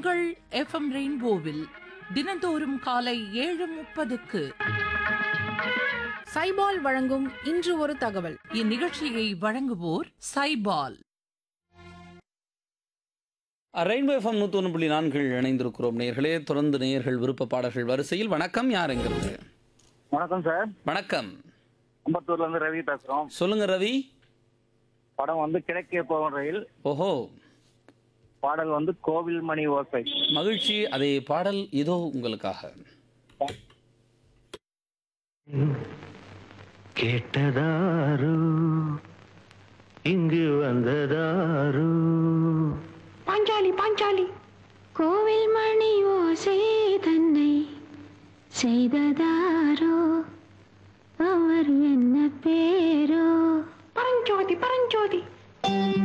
உங்கள் எஃப்எம் ரெயின்போவில் தினந்தோறும் காலை ஏழு முப்பதுக்கு சைபால் வழங்கும் இன்று ஒரு தகவல் இந்நிகழ்ச்சியை வழங்குவோர் சைபால் ரெயின்போ எஃப்எம் நூற்றி ஒன்று புள்ளி நான்கில் இணைந்திருக்கிறோம் நேயர்களே தொடர்ந்து நேயர்கள் விருப்ப பாடல்கள் வரிசையில் வணக்கம் யாருங்கிறது வணக்கம் சார் வணக்கம் அம்பத்தூர்ல இருந்து ரவி பேசுறோம் சொல்லுங்க ரவி படம் வந்து கிழக்கே போகும் ரயில் ஓஹோ பாடல் வந்து கோவில் மணி ஓசை மகிழ்ச்சி அதே பாடல் இதோ உங்களுக்காக கேட்டதாரு இங்கு வந்ததாரு பாஞ்சாலி பாஞ்சாலி கோவில் மணி ஓசை தன்னை செய்ததாரோ அவர் என்ன பேரோ பரஞ்சோதி பரஞ்சோதி